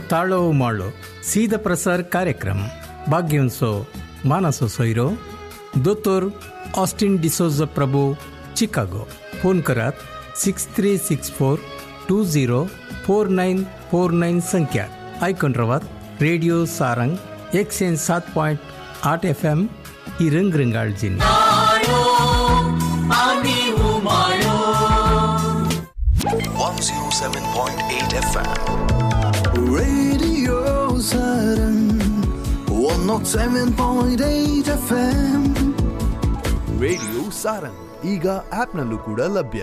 ताळो माळो सीधा प्रसार कार्यक्रम भाग्योत्सव मानसो सोयरो दोतोर ऑस्टिन डिसोज प्रभू चिकागो फोन करात six three six four two zero four nine four nine संख्या ऐकून रवात रेडिओ सारंग एकशे सात पॉईंट आठ एफ एम ही रंगरंगाळजीनी one zero seven point eight FM. Radio Saturn 107.8 FM radio Sarang ಈಗ ಆಪ್ನಲ್ಲೂ ಕೂಡ ಲಭ್ಯ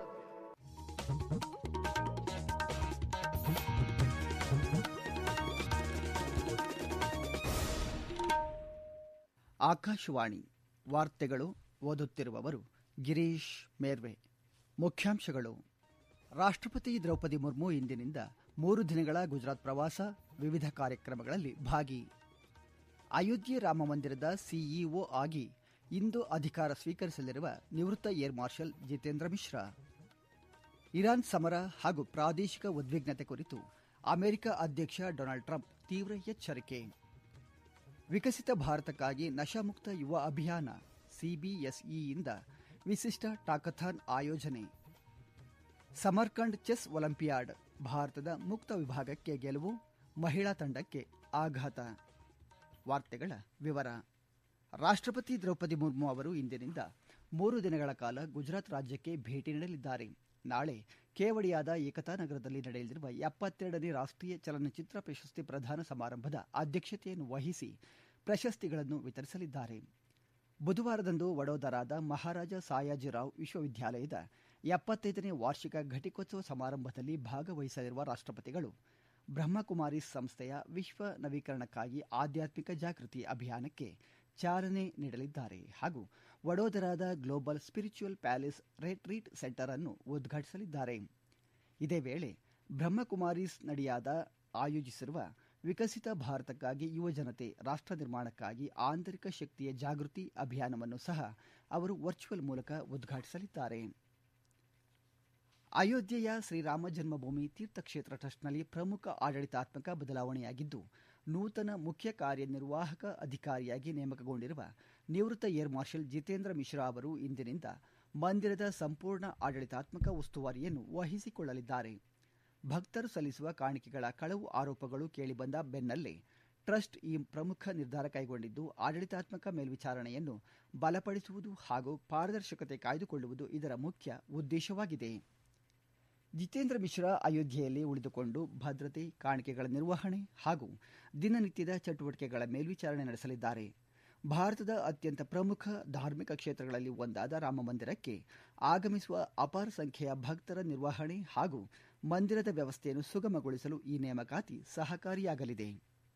ಆಕಾಶವಾಣಿ ವಾರ್ತೆಗಳು ಓದುತ್ತಿರುವವರು ಗಿರೀಶ್ ಮೇರ್ವೆ ಮುಖ್ಯಾಂಶಗಳು ರಾಷ್ಟ್ರಪತಿ ದ್ರೌಪದಿ ಮುರ್ಮು ಇಂದಿನಿಂದ ಮೂರು ದಿನಗಳ ಗುಜರಾತ್ ಪ್ರವಾಸ ವಿವಿಧ ಕಾರ್ಯಕ್ರಮಗಳಲ್ಲಿ ಭಾಗಿ ಅಯೋಧ್ಯೆ ರಾಮ ಮಂದಿರದ ಸಿಇಒ ಆಗಿ ಇಂದು ಅಧಿಕಾರ ಸ್ವೀಕರಿಸಲಿರುವ ನಿವೃತ್ತ air marshal Jitendra Mishra Iran ಸಮರ ಹಾಗೂ ಪ್ರಾದೇಶಿಕ ಉದ್ವಿಗ್ನತೆ ಕುರಿತು ಅಮೆರಿಕ ಅಧ್ಯಕ್ಷ ಡೊನಾಲ್ಡ್ ಟ್ರಂಪ್ ತೀವ್ರ ಎಚ್ಚರಿಕೆ ವಿಕಸಿತ ಭಾರತಕ್ಕಾಗಿ ನಶಾಮುಕ್ತ ಯುವ ಅಭಿಯಾನ ಸಿಬಿಎಸ್ಇಯಿಂದ ವಿಶಿಷ್ಟ ಟಾಕಥಾನ್ ಆಯೋಜನೆ ಸಮರ್ಕಂಡ್ ಚೆಸ್ ಒಲಿಂಪಿಯಾಡ್ ಭಾರತದ ಮುಕ್ತ ವಿಭಾಗಕ್ಕೆ ಗೆಲುವು ಮಹಿಳಾ ತಂಡಕ್ಕೆ ಆಘಾತ ವಾರ್ತೆಗಳ ವಿವರ ರಾಷ್ಟ್ರಪತಿ ದ್ರೌಪದಿ ಮುರ್ಮು ಅವರು ಇಂದಿನಿಂದ ಮೂರು ದಿನಗಳ ಕಾಲ ಗುಜರಾತ್ ರಾಜ್ಯಕ್ಕೆ ಭೇಟಿ ನೀಡಲಿದ್ದಾರೆ ನಾಳೆ ಕೇವಡಿಯಾದ ಏಕತಾ ನಗರದಲ್ಲಿ ನಡೆಯಲಿರುವ ಎಪ್ಪತ್ತೆರಡನೇ ರಾಷ್ಟ್ರೀಯ ಚಲನಚಿತ್ರ ಪ್ರಶಸ್ತಿ ಪ್ರದಾನ ಸಮಾರಂಭದ ಅಧ್ಯಕ್ಷತೆಯನ್ನು ವಹಿಸಿ ಪ್ರಶಸ್ತಿಗಳನ್ನು ವಿತರಿಸಲಿದ್ದಾರೆ ಬುಧವಾರದಂದು ವಡೋದರಾದ ಮಹಾರಾಜ ಸಾಯಾಜಿರಾವ್ ವಿಶ್ವವಿದ್ಯಾಲಯದ ಎಪ್ಪತ್ತೈದನೇ ವಾರ್ಷಿಕ ಘಟಿಕೋತ್ಸವ ಸಮಾರಂಭದಲ್ಲಿ ಭಾಗವಹಿಸಲಿರುವ ರಾಷ್ಟ್ರಪತಿಗಳು ಬ್ರಹ್ಮಕುಮಾರಿ ಸಂಸ್ಥೆಯ ವಿಶ್ವ ನವೀಕರಣಕ್ಕಾಗಿ ಆಧ್ಯಾತ್ಮಿಕ ಜಾಗೃತಿ ಅಭಿಯಾನಕ್ಕೆ ಚಾಲನೆ ನೀಡಲಿದ್ದಾರೆ ಹಾಗೂ ವಡೋದರಾದ global spiritual palace retreat centre ಅನ್ನು ಉದ್ಘಾಟಿಸಲಿದ್ದಾರೆ ಇದೇ ವೇಳೆ ಬ್ರಹ್ಮಕುಮಾರೀಸ್ ನಡಿಯಾದ ಆಯೋಜಿಸಿರುವ ವಿಕಸಿತ ಭಾರತಕ್ಕಾಗಿ ಯುವಜನತೆ ರಾಷ್ಟ್ರ ನಿರ್ಮಾಣಕ್ಕಾಗಿ ಆಂತರಿಕ ಶಕ್ತಿಯ ಜಾಗೃತಿ ಅಭಿಯಾನವನ್ನು ಸಹ ಅವರು ವರ್ಚುವಲ್ ಮೂಲಕ ಉದ್ಘಾಟಿಸಲಿದ್ದಾರೆ ಅಯೋಧ್ಯೆಯ ಶ್ರೀರಾಮ ಜನ್ಮಭೂಮಿ ತೀರ್ಥಕ್ಷೇತ್ರ ಟ್ರಸ್ಟ್ನಲ್ಲಿ ಪ್ರಮುಖ ಆಡಳಿತಾತ್ಮಕ ಬದಲಾವಣೆಯಾಗಿದ್ದು ನೂತನ ಮುಖ್ಯ ಕಾರ್ಯನಿರ್ವಾಹಕ ಅಧಿಕಾರಿಯಾಗಿ ನೇಮಕಗೊಂಡಿರುವ ನಿವೃತ್ತ ಏರ್ ಮಾರ್ಷಲ್ ಜಿತೇಂದ್ರ ಮಿಶ್ರಾ ಅವರು ಇಂದಿನಿಂದ ಮಂದಿರದ ಸಂಪೂರ್ಣ ಆಡಳಿತಾತ್ಮಕ ಉಸ್ತುವಾರಿಯನ್ನು ವಹಿಸಿಕೊಳ್ಳಲಿದ್ದಾರೆ ಭಕ್ತರು ಸಲ್ಲಿಸುವ ಕಾಣಿಕೆಗಳ ಕಳವು ಆರೋಪಗಳು ಕೇಳಿಬಂದ ಬೆನ್ನಲ್ಲೇ ಟ್ರಸ್ಟ್ ಈ ಪ್ರಮುಖ ನಿರ್ಧಾರ ಕೈಗೊಂಡಿದ್ದು ಆಡಳಿತಾತ್ಮಕ ಮೇಲ್ವಿಚಾರಣೆಯನ್ನು ಬಲಪಡಿಸುವುದು ಹಾಗೂ ಪಾರದರ್ಶಕತೆ ಕಾಯ್ದುಕೊಳ್ಳುವುದು ಇದರ ಮುಖ್ಯ ಉದ್ದೇಶವಾಗಿದೆ ಜಿತೇಂದ್ರ ಮಿಶ್ರಾ ಅಯೋಧ್ಯೆಯಲ್ಲಿ ಉಳಿದುಕೊಂಡು ಭದ್ರತೆ ಕಾಣಿಕೆಗಳ ನಿರ್ವಹಣೆ ಹಾಗೂ ದಿನನಿತ್ಯದ ಚಟುವಟಿಕೆಗಳ ಮೇಲ್ವಿಚಾರಣೆ ನಡೆಸಲಿದ್ದಾರೆ ಭಾರತದ ಅತ್ಯಂತ ಪ್ರಮುಖ ಧಾರ್ಮಿಕ ಕ್ಷೇತ್ರಗಳಲ್ಲಿ ಒಂದಾದ ರಾಮ ಮಂದಿರಕ್ಕೆ ಆಗಮಿಸುವ ಅಪಾರ ಸಂಖ್ಯೆಯ ಭಕ್ತರ ನಿರ್ವಹಣೆ ಹಾಗೂ ಮಂದಿರದ ವ್ಯವಸ್ಥೆಯನ್ನು ಸುಗಮಗೊಳಿಸಲು ಈ ನೇಮಕಾತಿ ಸಹಕಾರಿಯಾಗಲಿದೆ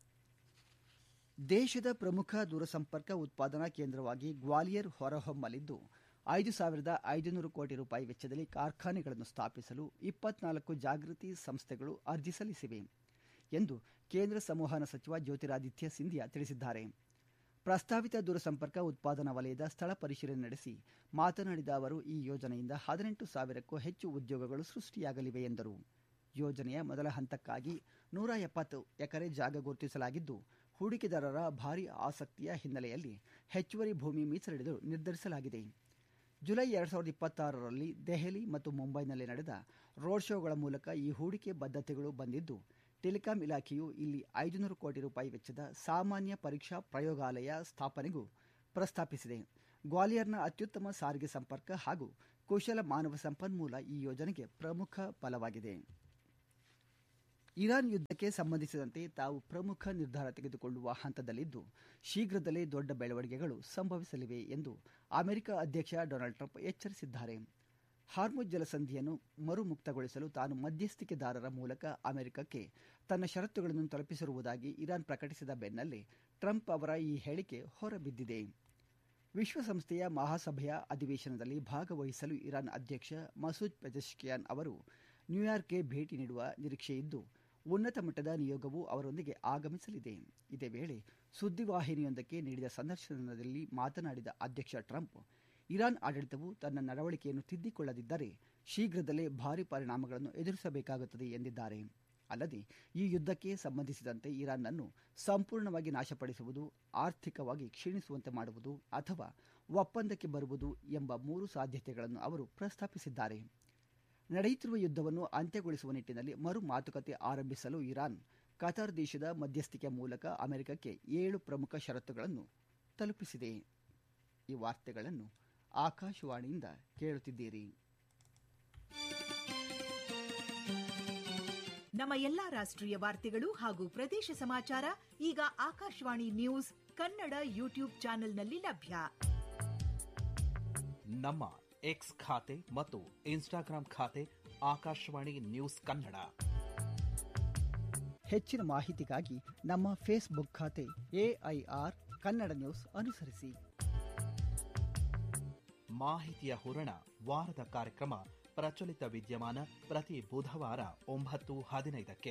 ದೇಶದ ಪ್ರಮುಖ ದೂರಸಂಪರ್ಕ ಉತ್ಪಾದನಾ ಕೇಂದ್ರವಾಗಿ ಗ್ವಾಲಿಯರ್ ಹೊರಹೊಮ್ಮಲಿದ್ದು ಐದು ಸಾವಿರದ ಐದುನೂರು ಕೋಟಿ ರೂಪಾಯಿ ವೆಚ್ಚದಲ್ಲಿ ಕಾರ್ಖಾನೆಗಳನ್ನು ಸ್ಥಾಪಿಸಲು ಇಪ್ಪತ್ನಾಲ್ಕು ಜಾಗೃತಿ ಸಂಸ್ಥೆಗಳು ಅರ್ಜಿ ಸಲ್ಲಿಸಿವೆ ಎಂದು ಕೇಂದ್ರ ಸಂವಹನ ಸಚಿವ ಜ್ಯೋತಿರಾದಿತ್ಯ ಸಿಂಧಿಯಾ ತಿಳಿಸಿದ್ದಾರೆ ಪ್ರಸ್ತಾವಿತ ದೂರಸಂಪರ್ಕ ಉತ್ಪಾದನಾ ವಲಯದ ಸ್ಥಳ ಪರಿಶೀಲನೆ ನಡೆಸಿ ಮಾತನಾಡಿದ ಅವರು ಈ ಯೋಜನೆಯಿಂದ ಹದಿನೆಂಟು ಸಾವಿರಕ್ಕೂ ಹೆಚ್ಚು ಉದ್ಯೋಗಗಳು ಸೃಷ್ಟಿಯಾಗಲಿವೆ ಎಂದರು ಯೋಜನೆಯ ಮೊದಲ ಹಂತಕ್ಕಾಗಿ ನೂರ ಎಪ್ಪತ್ತು ಎಕರೆ ಜಾಗ ಗುರುತಿಸಲಾಗಿದ್ದು ಹೂಡಿಕೆದಾರರ ಭಾರಿ ಆಸಕ್ತಿಯ ಹಿನ್ನೆಲೆಯಲ್ಲಿ ಹೆಚ್ಚುವರಿ ಭೂಮಿ ಮೀಸಲಿಡಲು ನಿರ್ಧರಿಸಲಾಗಿದೆ ಜುಲೈ ಎರಡ್ ಸಾವಿರದ ಇಪ್ಪತ್ತಾರರಲ್ಲಿ ದೆಹಲಿ ಮತ್ತು ಮುಂಬೈನಲ್ಲಿ ನಡೆದ ರೋಡ್ ಶೋಗಳ ಮೂಲಕ ಈ ಹೂಡಿಕೆ ಬದ್ಧತೆಗಳು ಬಂದಿದ್ದು ಟೆಲಿಕಾಂ ಇಲಾಖೆಯು ಇಲ್ಲಿ ಐದುನೂರು ಕೋಟಿ ರೂಪಾಯಿ ವೆಚ್ಚದ ಸಾಮಾನ್ಯ ಪರೀಕ್ಷಾ ಪ್ರಯೋಗಾಲಯ ಸ್ಥಾಪನೆಗೂ ಪ್ರಸ್ತಾಪಿಸಿದೆ ಗ್ವಾಲಿಯರ್ನ ಅತ್ಯುತ್ತಮ ಸಾರಿಗೆ ಸಂಪರ್ಕ ಹಾಗೂ ಕುಶಲ ಮಾನವ ಸಂಪನ್ಮೂಲ ಈ ಯೋಜನೆಗೆ ಪ್ರಮುಖ ಬಲವಾಗಿದೆ ಇರಾನ್ ಯುದ್ಧಕ್ಕೆ ಸಂಬಂಧಿಸಿದಂತೆ ತಾವು ಪ್ರಮುಖ ನಿರ್ಧಾರ ತೆಗೆದುಕೊಳ್ಳುವ ಹಂತದಲ್ಲಿದ್ದು ಶೀಘ್ರದಲ್ಲೇ ದೊಡ್ಡ ಬೆಳವಣಿಗೆಗಳು ಸಂಭವಿಸಲಿವೆ ಎಂದು ಅಮೆರಿಕ ಅಧ್ಯಕ್ಷ ಡೊನಾಲ್ಡ್ ಟ್ರಂಪ್ ಎಚ್ಚರಿಸಿದ್ದಾರೆ ಹಾರ್ಮುಜ್ ಜಲಸಂಧಿಯನ್ನು ಮರುಮುಕ್ತಗೊಳಿಸಲು ತಾನು ಮಧ್ಯಸ್ಥಿಕೆದಾರರ ಮೂಲಕ ಅಮೆರಿಕಕ್ಕೆ ತನ್ನ ಷರತ್ತುಗಳನ್ನು ತಲುಪಿಸಿರುವುದಾಗಿ ಇರಾನ್ ಪ್ರಕಟಿಸಿದ ಬೆನ್ನಲ್ಲೇ ಟ್ರಂಪ್ ಅವರ ಈ ಹೇಳಿಕೆ ಹೊರಬಿದ್ದಿದೆ ವಿಶ್ವಸಂಸ್ಥೆಯ ಮಹಾಸಭೆಯ ಅಧಿವೇಶನದಲ್ಲಿ ಭಾಗವಹಿಸಲು ಇರಾನ್ ಅಧ್ಯಕ್ಷ ಮಸೂದ್ ಪೆಜೆಶ್ಕಿಯಾನ್ ಅವರು ನ್ಯೂಯಾರ್ಕ್ಗೆ ಭೇಟಿ ನೀಡುವ ನಿರೀಕ್ಷೆಯಿದ್ದು ಉನ್ನತ ಮಟ್ಟದ ನಿಯೋಗವು ಅವರೊಂದಿಗೆ ಆಗಮಿಸಲಿದೆ ಇದೇ ವೇಳೆ ಸುದ್ದಿವಾಹಿನಿಯೊಂದಕ್ಕೆ ನೀಡಿದ ಸಂದರ್ಶನದಲ್ಲಿ ಮಾತನಾಡಿದ ಅಧ್ಯಕ್ಷ ಟ್ರಂಪ್ ಇರಾನ್ ಆಡಳಿತವು ತನ್ನ ನಡವಳಿಕೆಯನ್ನು ತಿದ್ದಿಕೊಳ್ಳದಿದ್ದರೆ ಶೀಘ್ರದಲ್ಲೇ ಭಾರಿ ಪರಿಣಾಮಗಳನ್ನು ಎದುರಿಸಬೇಕಾಗುತ್ತದೆ ಎಂದಿದ್ದಾರೆ ಅಲ್ಲದೆ ಈ ಯುದ್ಧಕ್ಕೆ ಸಂಬಂಧಿಸಿದಂತೆ ಇರಾನ್ನನ್ನು ಸಂಪೂರ್ಣವಾಗಿ ನಾಶಪಡಿಸುವುದು ಆರ್ಥಿಕವಾಗಿ ಕ್ಷೀಣಿಸುವಂತೆ ಮಾಡುವುದು ಅಥವಾ ಒಪ್ಪಂದಕ್ಕೆ ಬರುವುದು ಎಂಬ ಮೂರು ಸಾಧ್ಯತೆಗಳನ್ನು ಅವರು ಪ್ರಸ್ತಾಪಿಸಿದ್ದಾರೆ ನಡೆಯುತ್ತಿರುವ ಯುದ್ಧವನ್ನು ಅಂತ್ಯಗೊಳಿಸುವ ನಿಟ್ಟಿನಲ್ಲಿ ಮರು ಮಾತುಕತೆ ಆರಂಭಿಸಲು ಇರಾನ್ ಕತಾರ್ ದೇಶದ ಮಧ್ಯಸ್ಥಿಕೆ ಮೂಲಕ ಅಮೆರಿಕಕ್ಕೆ ಏಳು ಪ್ರಮುಖ ಷರತ್ತುಗಳನ್ನು ತಲುಪಿಸಿದೆ ಈ ವಾರ್ತೆಗಳನ್ನು ಆಕಾಶವಾಣಿಯಿಂದ ಕೇಳುತ್ತಿದ್ದೀರಿ ನಮ್ಮ ಎಲ್ಲಾ ರಾಷ್ಟ್ರೀಯ ವಾರ್ತೆಗಳು ಹಾಗೂ ಪ್ರದೇಶ ಸಮಾಚಾರ ಈಗ ಆಕಾಶವಾಣಿ ನ್ಯೂಸ್ ಕನ್ನಡ ಯೂಟ್ಯೂಬ್ ಚಾನೆಲ್ನಲ್ಲಿ ಲಭ್ಯ ನಮ್ಮ ಎಕ್ಸ್ ಖಾತೆ ಮತ್ತು ಇನ್ಸ್ಟಾಗ್ರಾಂ ಖಾತೆ ಆಕಾಶವಾಣಿ ನ್ಯೂಸ್ ಕನ್ನಡ ಹೆಚ್ಚಿನ ಮಾಹಿತಿಗಾಗಿ ನಮ್ಮ ಫೇಸ್ಬುಕ್ ಖಾತೆ ಎಐಆರ್ ಕನ್ನಡ ನ್ಯೂಸ್ ಅನುಸರಿಸಿ ಮಾಹಿತಿಯ ಹೂರಣ ವಾರದ ಕಾರ್ಯಕ್ರಮ ಪ್ರಚಲಿತ ವಿದ್ಯಮಾನ ಪ್ರತಿ ಬುಧವಾರ ಒಂಬತ್ತು ಹದಿನೈದಕ್ಕೆ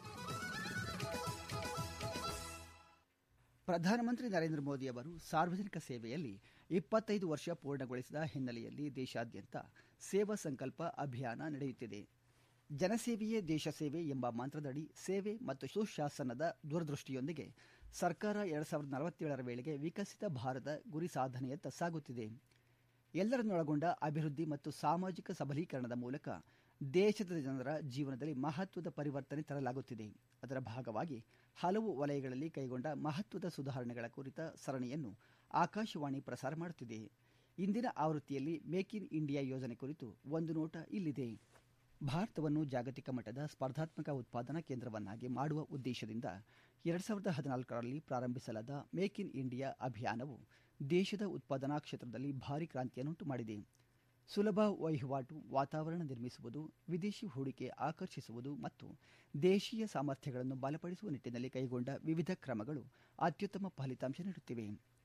ಪ್ರಧಾನಮಂತ್ರಿ ನರೇಂದ್ರ ಮೋದಿ ಅವರು ಸಾರ್ವಜನಿಕ ಸೇವೆಯಲ್ಲಿ ಇಪ್ಪತ್ತೈದು ವರ್ಷ ಪೂರ್ಣಗೊಳಿಸಿದ ಹಿನ್ನೆಲೆಯಲ್ಲಿ ದೇಶಾದ್ಯಂತ ಸೇವಾ ಸಂಕಲ್ಪ ಅಭಿಯಾನ ನಡೆಯುತ್ತಿದೆ ಜನಸೇವೆಯೇ ದೇಶ ಸೇವೆ ಎಂಬ ಮಂತ್ರದಡಿ ಸೇವೆ ಮತ್ತು ಸುಶಾಸನದ ದೂರದೃಷ್ಟಿಯೊಂದಿಗೆ ಸರ್ಕಾರ ಎರಡ್ ಸಾವಿರದ ನಲವತ್ತೇಳರ ವೇಳೆಗೆ ವಿಕಸಿತ ಭಾರತ ಗುರಿ ಸಾಧನೆಯತ್ತ ಸಾಗುತ್ತಿದೆ ಎಲ್ಲರನ್ನೊಳಗೊಂಡ ಅಭಿವೃದ್ಧಿ ಮತ್ತು ಸಾಮಾಜಿಕ ಸಬಲೀಕರಣದ ಮೂಲಕ ದೇಶದ ಜನರ ಜೀವನದಲ್ಲಿ ಮಹತ್ವದ ಪರಿವರ್ತನೆ ತರಲಾಗುತ್ತಿದೆ ಅದರ ಭಾಗವಾಗಿ ಹಲವು ವಲಯಗಳಲ್ಲಿ ಕೈಗೊಂಡ ಮಹತ್ವದ ಸುಧಾರಣೆಗಳ ಕುರಿತ ಸರಣಿಯನ್ನು ಆಕಾಶವಾಣಿ ಪ್ರಸಾರ ಮಾಡುತ್ತಿದೆ ಇಂದಿನ ಆವೃತ್ತಿಯಲ್ಲಿ ಮೇಕ್ ಇನ್ ಇಂಡಿಯಾ ಯೋಜನೆ ಕುರಿತು ಒಂದು ನೋಟ ಇಲ್ಲಿದೆ ಭಾರತವನ್ನು ಜಾಗತಿಕ ಮಟ್ಟದ ಸ್ಪರ್ಧಾತ್ಮಕ ಉತ್ಪಾದನಾ ಕೇಂದ್ರವನ್ನಾಗಿ ಮಾಡುವ ಉದ್ದೇಶದಿಂದ ಎರಡ್ ಸಾವಿರದ ಹದಿನಾಲ್ಕರಲ್ಲಿ ಪ್ರಾರಂಭಿಸಲಾದ ಮೇಕ್ ಇನ್ ಇಂಡಿಯಾ ಅಭಿಯಾನವು ದೇಶದ ಉತ್ಪಾದನಾ ಕ್ಷೇತ್ರದಲ್ಲಿ ಭಾರಿ ಕ್ರಾಂತಿಯನ್ನುಂಟು ಮಾಡಿದೆ ಸುಲಭ ವಹಿವಾಟು ವಾತಾವರಣ ನಿರ್ಮಿಸುವುದು ವಿದೇಶಿ ಹೂಡಿಕೆ ಆಕರ್ಷಿಸುವುದು ಮತ್ತು ದೇಶೀಯ ಸಾಮರ್ಥ್ಯಗಳನ್ನು ಬಲಪಡಿಸುವ ನಿಟ್ಟಿನಲ್ಲಿ ಕೈಗೊಂಡ ವಿವಿಧ ಕ್ರಮಗಳು ಅತ್ಯುತ್ತಮ ಫಲಿತಾಂಶ ನೀಡುತ್ತಿವೆ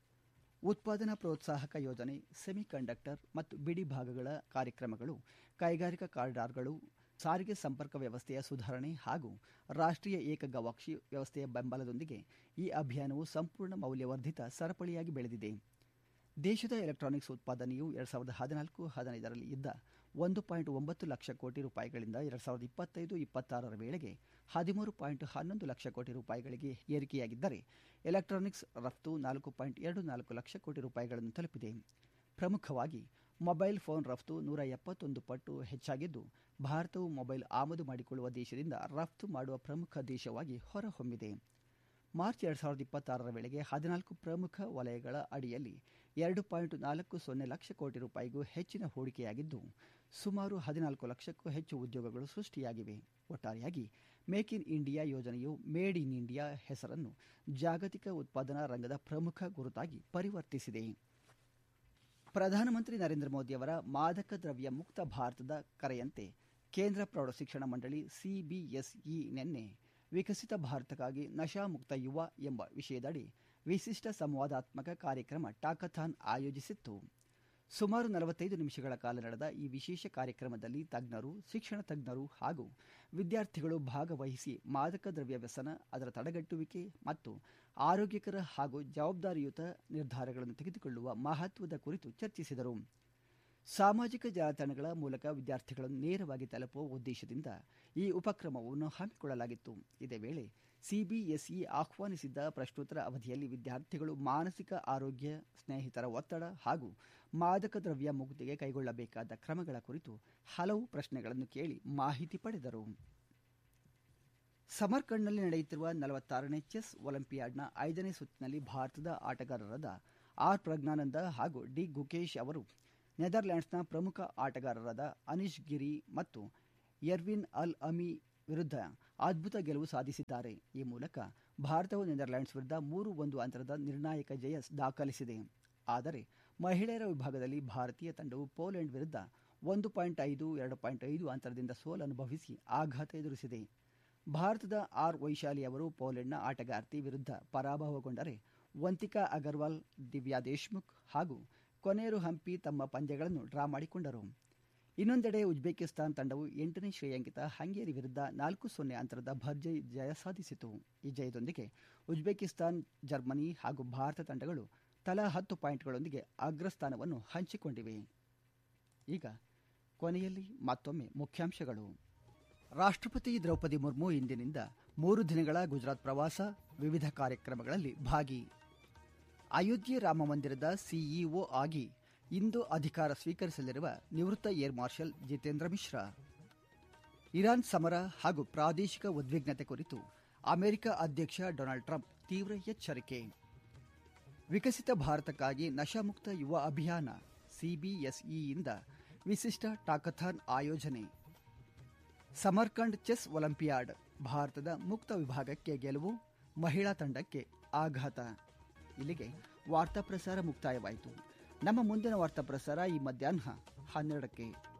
ಉತ್ಪಾದನಾ ಪ್ರೋತ್ಸಾಹಕ ಯೋಜನೆ ಸೆಮಿಕಂಡಕ್ಟರ್ ಮತ್ತು ಬಿಡಿ ಭಾಗಗಳ ಕಾರ್ಯಕ್ರಮಗಳು ಕೈಗಾರಿಕಾ ಕಾರಿಡಾರ್ಗಳು ಸಾರಿಗೆ ಸಂಪರ್ಕ ವ್ಯವಸ್ಥೆಯ ಸುಧಾರಣೆ ಹಾಗೂ ರಾಷ್ಟ್ರೀಯ ಏಕ ಗವಾಕ್ಷಿ ವ್ಯವಸ್ಥೆಯ ಬೆಂಬಲದೊಂದಿಗೆ ಈ ಅಭಿಯಾನವು ಸಂಪೂರ್ಣ ಮೌಲ್ಯವರ್ಧಿತ ಸರಪಳಿಯಾಗಿ ಬೆಳೆದಿದೆ ದೇಶದ ಎಲೆಕ್ಟ್ರಾನಿಕ್ಸ್ ಉತ್ಪಾದನೆಯು ಎರಡ್ ಸಾವಿರದ ಹದಿನಾಲ್ಕು ಹದಿನೈದರಲ್ಲಿ ಇದ್ದ ಒಂದು ಪಾಯಿಂಟ್ ಒಂಬತ್ತು ಲಕ್ಷ ಕೋಟಿ ರೂಪಾಯಿಗಳಿಂದ ಎರಡ್ ಸಾವಿರದ ಇಪ್ಪತ್ತೈದು ಇಪ್ಪತ್ತಾರರ ವೇಳೆಗೆ ಹದಿಮೂರು ಪಾಯಿಂಟ್ ಹನ್ನೊಂದು ಲಕ್ಷ ಕೋಟಿ ರೂಪಾಯಿಗಳಿಗೆ ಏರಿಕೆಯಾಗಿದ್ದರೆ ಎಲೆಕ್ಟ್ರಾನಿಕ್ಸ್ ರಫ್ತು ನಾಲ್ಕು ಪಾಯಿಂಟ್ ಎರಡು ನಾಲ್ಕು ಲಕ್ಷ ಕೋಟಿ ರೂಪಾಯಿಗಳನ್ನು ತಲುಪಿದೆ ಪ್ರಮುಖವಾಗಿ ಮೊಬೈಲ್ ಫೋನ್ ರಫ್ತು ನೂರ ಎಪ್ಪತ್ತೊಂದು ಪಟ್ಟು ಹೆಚ್ಚಾಗಿದ್ದು ಭಾರತವು ಮೊಬೈಲ್ ಆಮದು ಮಾಡಿಕೊಳ್ಳುವ ದೇಶದಿಂದ ರಫ್ತು ಮಾಡುವ ಪ್ರಮುಖ ದೇಶವಾಗಿ ಹೊರಹೊಮ್ಮಿದೆ ಮಾರ್ಚ್ ಎರಡ್ ಸಾವಿರದ ಇಪ್ಪತ್ತಾರರ ವೇಳೆಗೆ ಹದಿನಾಲ್ಕು ಪ್ರಮುಖ ವಲಯಗಳ ಅಡಿಯಲ್ಲಿ ಎರಡು ಪಾಯಿಂಟ್ ನಾಲ್ಕು ಸೊನ್ನೆ ಲಕ್ಷ ಕೋಟಿ ರೂಪಾಯಿಗೂ ಹೆಚ್ಚಿನ ಹೂಡಿಕೆಯಾಗಿದ್ದು ಸುಮಾರು ಹದಿನಾಲ್ಕು ಲಕ್ಷಕ್ಕೂ ಹೆಚ್ಚು ಉದ್ಯೋಗಗಳು ಸೃಷ್ಟಿಯಾಗಿವೆ ಒಟ್ಟಾರೆಯಾಗಿ ಮೇಕ್ ಇನ್ ಇಂಡಿಯಾ ಯೋಜನೆಯು ಮೇಡ್ ಇನ್ ಇಂಡಿಯಾ ಹೆಸರನ್ನು ಜಾಗತಿಕ ಉತ್ಪಾದನಾ ರಂಗದ ಪ್ರಮುಖ ಗುರುತಾಗಿ ಪರಿವರ್ತಿಸಿದೆ ಪ್ರಧಾನಮಂತ್ರಿ ನರೇಂದ್ರ ಮೋದಿಯವರ ಮಾದಕ ದ್ರವ್ಯ ಮುಕ್ತ ಭಾರತದ ಕರೆಯಂತೆ ಕೇಂದ್ರ ಪ್ರೌಢಶಿಕ್ಷಣ ಮಂಡಳಿ ಸಿಬಿಎಸ್ಇ ನಿನ್ನೆ ವಿಕಸಿತ ಭಾರತಕ್ಕಾಗಿ ನಶಾಮುಕ್ತ ಯುವ ಎಂಬ ವಿಷಯದಡಿ ವಿಶಿಷ್ಟ ಸಂವಾದಾತ್ಮಕ ಕಾರ್ಯಕ್ರಮ ಟಾಕಥಾನ್ ಆಯೋಜಿಸಿತ್ತು ಸುಮಾರು ನಲವತ್ತೈದು ನಿಮಿಷಗಳ ಕಾಲ ನಡೆದ ಈ ವಿಶೇಷ ಕಾರ್ಯಕ್ರಮದಲ್ಲಿ ತಜ್ಞರು ಶಿಕ್ಷಣ ತಜ್ಞರು ಹಾಗೂ ವಿದ್ಯಾರ್ಥಿಗಳು ಭಾಗವಹಿಸಿ ಮಾದಕ ದ್ರವ್ಯ ವ್ಯಸನ ಅದರ ತಡೆಗಟ್ಟುವಿಕೆ ಮತ್ತು ಆರೋಗ್ಯಕರ ಹಾಗೂ ಜವಾಬ್ದಾರಿಯುತ ನಿರ್ಧಾರಗಳನ್ನು ತೆಗೆದುಕೊಳ್ಳುವ ಮಹತ್ವದ ಕುರಿತು ಚರ್ಚಿಸಿದರು ಸಾಮಾಜಿಕ ಜಾಲತಾಣಗಳ ಮೂಲಕ ವಿದ್ಯಾರ್ಥಿಗಳನ್ನು ನೇರವಾಗಿ ತಲುಪುವ ಉದ್ದೇಶದಿಂದ ಈ ಉಪಕ್ರಮವನ್ನು ಹಮ್ಮಿಕೊಳ್ಳಲಾಗಿತ್ತು ಇದೇ ವೇಳೆ ಸಿಬಿಎಸ್ಇ ಆಹ್ವಾನಿಸಿದ್ದ ಪ್ರಶ್ನೋತ್ತರ ಅವಧಿಯಲ್ಲಿ ವಿದ್ಯಾರ್ಥಿಗಳು ಮಾನಸಿಕ ಆರೋಗ್ಯ ಸ್ನೇಹಿತರ ಒತ್ತಡ ಹಾಗೂ ಮಾದಕ ದ್ರವ್ಯ ಮುಕ್ತಿಗೆ ಕೈಗೊಳ್ಳಬೇಕಾದ ಕ್ರಮಗಳ ಕುರಿತು ಹಲವು ಪ್ರಶ್ನೆಗಳನ್ನು ಕೇಳಿ ಮಾಹಿತಿ ಪಡೆದರು ಸಮರ್ಕಂಡ್ನಲ್ಲಿ ನಡೆಯುತ್ತಿರುವ ನಲವತ್ತಾರನೇ ಚೆಸ್ ಒಲಿಂಪಿಯಾಡ್ನ ಐದನೇ ಸುತ್ತಿನಲ್ಲಿ ಭಾರತದ ಆಟಗಾರರಾದ ಆರ್ ಪ್ರಜ್ಞಾನಂದ ಹಾಗೂ ಡಿ ಗುಕೇಶ್ ಅವರು ನೆದರ್ಲ್ಯಾಂಡ್ಸ್ನ ಪ್ರಮುಖ ಆಟಗಾರರಾದ ಅನಿಶ್ ಗಿರಿ ಮತ್ತು ಎರ್ವಿನ್ ಅಲ್ ಅಮಿ ವಿರುದ್ಧ ಅದ್ಭುತ ಗೆಲುವು ಸಾಧಿಸಿದ್ದಾರೆ ಈ ಮೂಲಕ ಭಾರತವು ನೆದರ್ಲ್ಯಾಂಡ್ಸ್ ವಿರುದ್ಧ ಮೂರು ಒಂದು ಅಂತರದ ನಿರ್ಣಾಯಕ ಜಯ ದಾಖಲಿಸಿದೆ ಆದರೆ ಮಹಿಳೆಯರ ವಿಭಾಗದಲ್ಲಿ ಭಾರತೀಯ ತಂಡವು ಪೋಲೆಂಡ್ ವಿರುದ್ಧ ಒಂದು ಪಾಯಿಂಟ್ ಐದು ಎರಡು ಪಾಯಿಂಟ್ ಐದು ಅಂತರದಿಂದ ಸೋಲನುಭವಿಸಿ ಆಘಾತ ಎದುರಿಸಿದೆ ಭಾರತದ ಆರ್ ವೈಶಾಲಿ ಅವರು ಪೋಲೆಂಡ್ನ ಆಟಗಾರ್ತಿ ವಿರುದ್ಧ ಪರಾಭವಗೊಂಡರೆ ವಂತಿಕಾ ಅಗರ್ವಾಲ್ ದಿವ್ಯಾ ದೇಶ್ಮುಖ್ ಹಾಗೂ ಕೊನೇರು ಹಂಪಿ ತಮ್ಮ ಪಂದ್ಯಗಳನ್ನು ಡ್ರಾ ಮಾಡಿಕೊಂಡರು ಇನ್ನೊಂದೆಡೆ ಉಜ್ಬೇಕಿಸ್ತಾನ್ ತಂಡವು ಎಂಟನೇ ಶ್ರೇಯಾಂಕಿತ ಹಂಗೇರಿ ವಿರುದ್ಧ ನಾಲ್ಕು ಸೊನ್ನೆ ಅಂತರದ ಭರ್ಜರಿ ಜಯ ಸಾಧಿಸಿತು ಈ ಜಯದೊಂದಿಗೆ ಉಜ್ಬೇಕಿಸ್ತಾನ್ ಜರ್ಮನಿ ಹಾಗೂ ಭಾರತ ತಂಡಗಳು ತಲಾ ಹತ್ತು ಪಾಯಿಂಟ್ಗಳೊಂದಿಗೆ ಅಗ್ರಸ್ಥಾನವನ್ನು ಹಂಚಿಕೊಂಡಿವೆ ಈಗ ಕೊನೆಯಲ್ಲಿ ಮತ್ತೊಮ್ಮೆ ಮುಖ್ಯಾಂಶಗಳು ರಾಷ್ಟ್ರಪತಿ ದ್ರೌಪದಿ ಮುರ್ಮು ಇಂದಿನಿಂದ ಮೂರು ದಿನಗಳ ಗುಜರಾತ್ ಪ್ರವಾಸ ವಿವಿಧ ಕಾರ್ಯಕ್ರಮಗಳಲ್ಲಿ ಭಾಗಿ ಅಯೋಧ್ಯೆ ರಾಮ ಮಂದಿರದ ಸಿಇಒ ಆಗಿ ಇಂದು ಅಧಿಕಾರ ಸ್ವೀಕರಿಸಲಿರುವ ನಿವೃತ್ತ air marshal Jitendra Mishra Iran ಸಮರ ಹಾಗೂ ಪ್ರಾದೇಶಿಕ ಉದ್ವಿಗ್ನತೆ ಕುರಿತು ಅಮೆರಿಕ ಅಧ್ಯಕ್ಷ ಡೊನಾಲ್ಡ್ ಟ್ರಂಪ್ ತೀವ್ರ ಎಚ್ಚರಿಕೆ ವಿಕಸಿತ ಭಾರತಕ್ಕಾಗಿ ನಶಾಮುಕ್ತ ಯುವ ಅಭಿಯಾನ ಸಿಬಿಎಸ್ಇಯಿಂದ ವಿಶಿಷ್ಟ ಟಾಕಥಾನ್ ಆಯೋಜನೆ ಸಮರ್ಕಂಡ್ ಚೆಸ್ ಒಲಿಂಪಿಯಾಡ್ ಭಾರತದ ಮುಕ್ತ ವಿಭಾಗಕ್ಕೆ ಗೆಲುವು ಮಹಿಳಾ ತಂಡಕ್ಕೆ ಆಘಾತ ಇಲ್ಲಿಗೆ ವಾರ್ತಾ ಪ್ರಸಾರ ಮುಕ್ತಾಯವಾಯಿತು ನಮ್ಮ ಮುಂದಿನ ವಾರ್ತಾ ಪ್ರಸಾರ ಈ ಮಧ್ಯಾಹ್ನ ಹನ್ನೆರಡಕ್ಕೆ